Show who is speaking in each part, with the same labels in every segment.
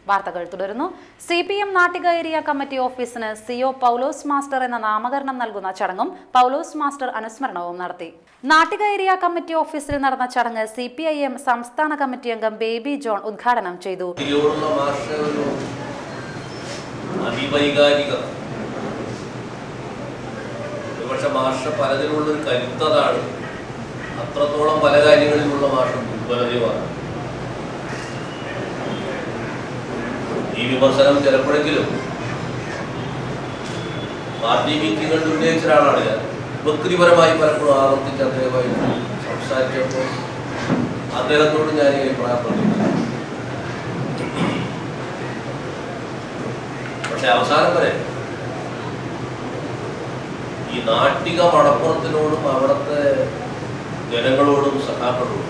Speaker 1: വാർത്തകൾ തുടരുന്നു C P M Nattika area committee ഓഫീസിന് സിഒ പൗലോസ് മാസ്റ്റർ എന്ന നാമകരണം നൽകുന്ന ചടങ്ങും പൗലോസ് മാസ്റ്റർ അനുസ്മരണവും നടത്തി നാട്ടിക ഏരിയ കമ്മിറ്റി ഓഫീസിൽ നടന്ന ചടങ്ങ് സി പി ഐ എം സംസ്ഥാന കമ്മിറ്റി അംഗം ബേബി ജോൺ ഉദ്ഘാടനം ചെയ്തു
Speaker 2: കുട്ടിയോടുള്ള മാഷ ഒരു അതിവൈകാരിക ഒരുപക്ഷെ മാഷ പലതിലുള്ള ഒരു കരുത്തതാണ് അത്രത്തോളം പല കാര്യങ്ങളിലുള്ള മാഷ ദുർബലതയുമാണ് ഈ വിമർശനം ചിലപ്പോഴെങ്കിലും പാർട്ടി മീറ്റിങ്ങുകളിൽ ഉന്നയിച്ച ഒരാളാണ് ഞാൻ വ്യക്തിപരമായി പലപ്പോഴും ആവർത്തിച്ച് അദ്ദേഹമായി സംസാരിച്ചപ്പോൾ അദ്ദേഹത്തോട് ഞാൻ ഈ അഭിപ്രായം പ്രതികരിച്ചു പക്ഷെ അവസാനം വരെ ഈ നാട്ടിക മടപ്പുറത്തിനോടും അവിടുത്തെ ജനങ്ങളോടും സഹാക്കളോടും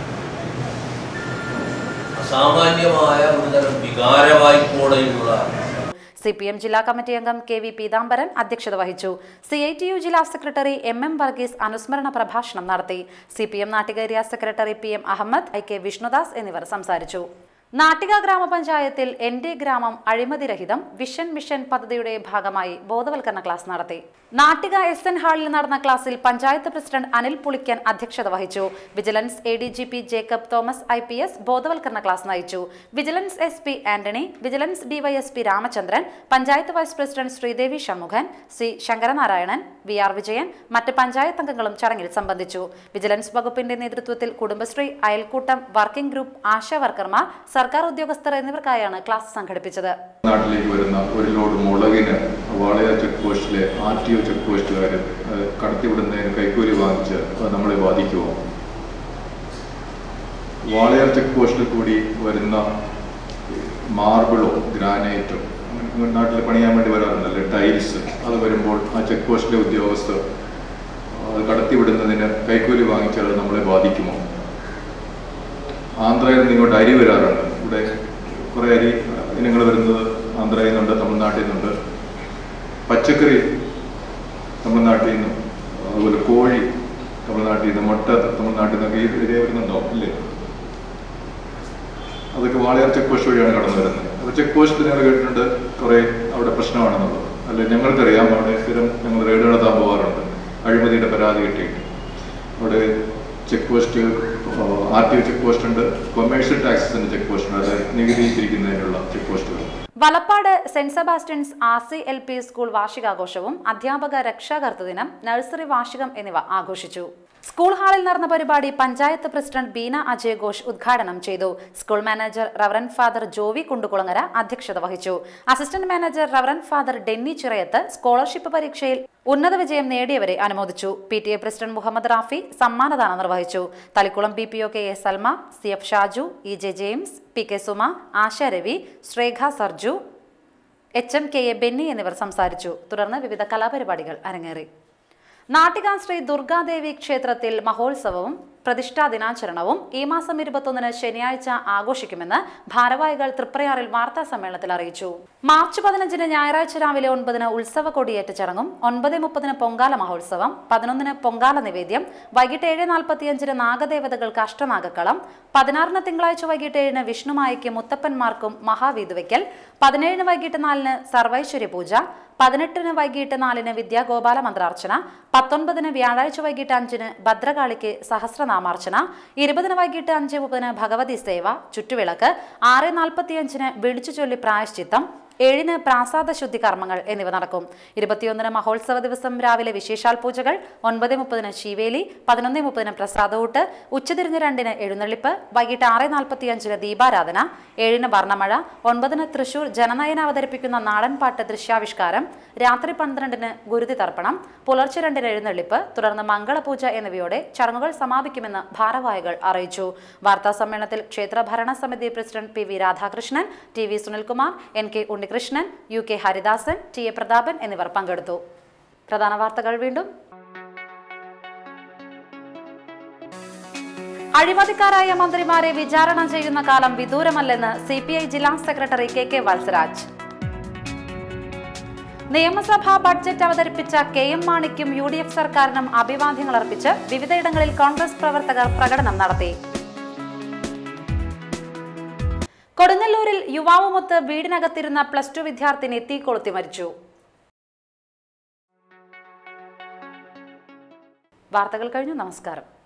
Speaker 2: അസാമാന്യമായ ഒരുതരം വികാരവായ്പോടെയുള്ള
Speaker 1: സി പി എം ജില്ലാ കമ്മിറ്റി അംഗം കെ വി പീതാംബരൻ അധ്യക്ഷത വഹിച്ചു സി ഐ ടി യു ജില്ലാ സെക്രട്ടറി എം എം വർഗീസ് അനുസ്മരണ പ്രഭാഷണം നടത്തി C P M Nattika area secretary P M Ahammed I K Vishnudas എന്നിവർ സംസാരിച്ചു നാട്ടിക ഗ്രാമപഞ്ചായത്തിൽ എന്റെ ഗ്രാമം അഴിമതിരഹിതം വിഷൻ മിഷൻ പദ്ധതിയുടെ ഭാഗമായി ബോധവൽക്കരണ ക്ലാസ് നടത്തി നാട്ടിക എസ് എൻ ഹാളിൽ നടന്ന ക്ലാസ്സിൽ പഞ്ചായത്ത് പ്രസിഡന്റ് അനിൽ പുളിക്കൻ അധ്യക്ഷത വഹിച്ചു vigilance A D G P Jacob Thomas I P S ബോധവൽക്കരണ ക്ലാസ് നയിച്ചു vigilance S P Antony vigilance D Y S P Ramachandran panchayat vice president Sreedevi Shanmukhan C Sankaranarayanan V R Vijayan മറ്റ് പഞ്ചായത്ത് അംഗങ്ങളും ചടങ്ങിൽ സംബന്ധിച്ചു വിജിലൻസ് വകുപ്പിന്റെ നേതൃത്വത്തിൽ കുടുംബശ്രീ അയൽക്കൂട്ടം വർക്കിംഗ് ഗ്രൂപ്പ് ആശാ വർക്കർമാർ സർക്കാർ ഉദ്യോഗസ്ഥർ എന്നിവർക്കായാണ് ക്ലാസ് സംഘടിപ്പിച്ചത്
Speaker 3: നാട്ടിലേക്ക് വരുന്ന ഒരു ലോഡ് മുളകിന് വാളയാർ ചെക്ക് പോസ്റ്റിലെ ആർ ടി ഒ ചെക്ക് പോസ്റ്റുകാർ കടത്തിവിടുന്നതിന് കൈക്കൂലി വാങ്ങിച്ച് അത് നമ്മളെ ബാധിക്കുമോ വാളയാർ ചെക്ക് പോസ്റ്റിൽ കൂടി വരുന്ന മാർബിളോ ഗ്രാനൈറ്റോ അങ്ങനെ നാട്ടിൽ പണിയാൻ വേണ്ടി വരാറുണ്ടല്ലോ ടൈൽസ് അത് വരുമ്പോൾ ആ ചെക്ക് പോസ്റ്റിലെ ഉദ്യോഗസ്ഥർ അത് കടത്തിവിടുന്നതിന് കൈക്കൂലി വാങ്ങിച്ചാൽ അത് നമ്മളെ ബാധിക്കുമോ ആന്ധ്രയിൽ നിന്ന് ഇങ്ങോട്ട് അരി വരാറുണ്ട് ഇവിടെ കുറേ അരി ഇനങ്ങൾ വരുന്നത് ആന്ധ്രയിൽ നിന്നുണ്ട് തമിഴ്നാട്ടിൽ നിന്നുണ്ട് പച്ചക്കറി തമിഴ്നാട്ടിൽ നിന്നും അതുപോലെ കോഴി തമിഴ്നാട്ടിൽ നിന്ന് മുട്ട തമിഴ്നാട്ടിൽ നിന്നൊക്കെ ഈ ഏരിയ വരുന്നുണ്ടോ ഇല്ലേ അതൊക്കെ വാളയാർ ചെക്ക് പോസ്റ്റ് വഴിയാണ് കടന്നു വരുന്നത് അപ്പോൾ ചെക്ക് പോസ്റ്റ് നിങ്ങൾ കേട്ടിട്ടുണ്ട് കുറേ അവിടെ പ്രശ്നമാണെന്നുള്ളത് അല്ലെ ഞങ്ങൾക്കറിയാം അവിടെ സ്ഥിരം ഞങ്ങൾ റെയ്ഡ് നടത്താൻ പോകാറുണ്ട് അഴിമതിയുടെ പരാതി കിട്ടിയിട്ട് അവിടെ check post R T O check post ഉണ്ട് കൊമേഴ്ഷ്യൽ ടാക്സസിന്റെ ചെക്ക് പോസ്റ്റ് ഉണ്ട് അത് നികുതി തിരിക്കുന്നതിനുള്ള ചെക്ക് പോസ്റ്റുകൾ
Speaker 1: Valappad Saint Sebastian's R C L P school വാർഷികാഘോഷവും അധ്യാപക രക്ഷാകർതൃ ദിനം നഴ്സറി വാർഷികം എന്നിവ ആഘോഷിച്ചു സ്കൂൾ ഹാളിൽ നടന്ന പരിപാടി പഞ്ചായത്ത് പ്രസിഡന്റ് ബീന അജയ് ഘോഷ് ഉദ്ഘാടനം ചെയ്തു school manager reverend father Jovi Kundukulangara അധ്യക്ഷത വഹിച്ചു assistant manager reverend father Denny Chirayath scholarship പരീക്ഷയിൽ ഉന്നത വിജയം നേടിയവരെ അനുമോദിച്ചു P T A president Muhammad Rafi സമ്മാനദാനം നിർവഹിച്ചു Thalikulam B P O K A Salma C F Shaju E J James P K Suma Asha Ravi Shrekha Sarju H M K A Benny എന്നിവർ സംസാരിച്ചു തുടർന്ന് വിവിധ കലാപരിപാടികൾ അരങ്ങേറി നാട്ടിക ശ്രീ ദുർഗാദേവി ക്ഷേത്രത്തിൽ മഹോത്സവവും പ്രതിഷ്ഠാ ദിനാചരണവും ഈ മാസം ഇരുപത്തൊന്നിന് ശനിയാഴ്ച ആഘോഷിക്കുമെന്ന് ഭാരവാഹികൾ തൃപ്രയാറിൽ വാർത്താ സമ്മേളനത്തിൽ അറിയിച്ചു മാർച്ച് പതിനഞ്ചിന് ഞായറാഴ്ച രാവിലെ ഒൻപതിന് ഉത്സവ കൊടിയേറ്റ ചടങ്ങും ഒൻപത് മുപ്പതിന് പൊങ്കാല മഹോത്സവം പതിനൊന്നിന് പൊങ്കാല നിവേദ്യം വൈകിട്ട് ഏഴ് നാൽപ്പത്തിയഞ്ചിന് നാഗദേവതകൾക്ക് അഷ്ടനാഗക്കളം പതിനാറിന് തിങ്കളാഴ്ച വൈകിട്ട് ഏഴിന് വിഷ്ണുമായയ്ക്ക് മുത്തപ്പന്മാർക്കും മഹാവീതുവയ്ക്കൽ പതിനേഴിന് വൈകിട്ട് നാലിന് സർവൈശ്വര്യ പൂജ പതിനെട്ടിന് വൈകിട്ട് നാലിന് വിദ്യാഗോപാല മന്ത്രാർച്ചന പത്തൊൻപതിന് വ്യാഴാഴ്ച വൈകിട്ട് അഞ്ചിന് ഭദ്രകാളിക്ക് സഹസ്രനാമാർച്ചന ഇരുപതിന് വൈകിട്ട് അഞ്ച് മുപ്പതിന് ഭഗവതി സേവ ചുറ്റുവിളക്ക് ആറ് നാൽപ്പത്തിയഞ്ചിന് വിളിച്ചു ചൊല്ലി പ്രായശ്ചിത്തം ഏഴിന് പ്രാസാദ ശുദ്ധി കർമ്മങ്ങൾ എന്നിവ നടക്കും ഇരുപത്തിയൊന്നിന് മഹോത്സവ ദിവസം രാവിലെ വിശേഷാൽ പൂജകൾ ഒൻപത് മുപ്പതിന് ശിവേലി പതിനൊന്ന് മുപ്പതിന് പ്രസാദൂട്ട് ഉച്ചതിരിഞ്ഞ് രണ്ടിന് എഴുന്നള്ളിപ്പ് വൈകിട്ട് ആറ് നാൽപ്പത്തിയഞ്ചിന് ദീപാരാധന ഏഴിന് വർണ്ണമഴ ഒൻപതിന് തൃശൂർ ജനനയന അവതരിപ്പിക്കുന്ന നാടൻപാട്ട് ദൃശ്യാവിഷ്കാരം രാത്രി പന്ത്രണ്ടിന് ഗുരുതി തർപ്പണം പുലർച്ചെ രണ്ടിന് എഴുന്നള്ളിപ്പ് തുടർന്ന് മംഗളപൂജ എന്നിവയോടെ ചടങ്ങുകൾ സമാപിക്കുമെന്ന് ഭാരവാഹികൾ അറിയിച്ചു വാർത്താ സമ്മേളനത്തിൽ ക്ഷേത്ര ഭരണസമിതി president P V Radhakrishnan T V Sunilkumar N K Unnikrishnan U K Haridasan T A Prathapan എന്നിവർ പങ്കെടുത്തു പ്രധാന വാർത്തകൾ വീണ്ടും അഴിമതിക്കാരായ മന്ത്രിമാരെ വിചാരണ ചെയ്യുന്ന കാലം വിദൂരമല്ലെന്ന് സി പി ഐ ജില്ലാ സെക്രട്ടറി കെ കെ വത്സരാജ് നിയമസഭാ ബഡ്ജറ്റ് അവതരിപ്പിച്ച കെ എം മാണിക്കും യു ഡി എഫ് സർക്കാരിനും അഭിവാദ്യങ്ങൾ അർപ്പിച്ച് വിവിധയിടങ്ങളിൽ കോൺഗ്രസ് പ്രവർത്തകർ പ്രകടനം നടത്തി കൊടുങ്ങല്ലൂരിൽ യുവാവുമൊത്ത് വീടിനകത്തിരുന്ന പ്ലസ് ടു വിദ്യാർത്ഥിനി തീ കൊളുത്തി മരിച്ചു വാർത്തകൾ കഴിഞ്ഞു നമസ്കാരം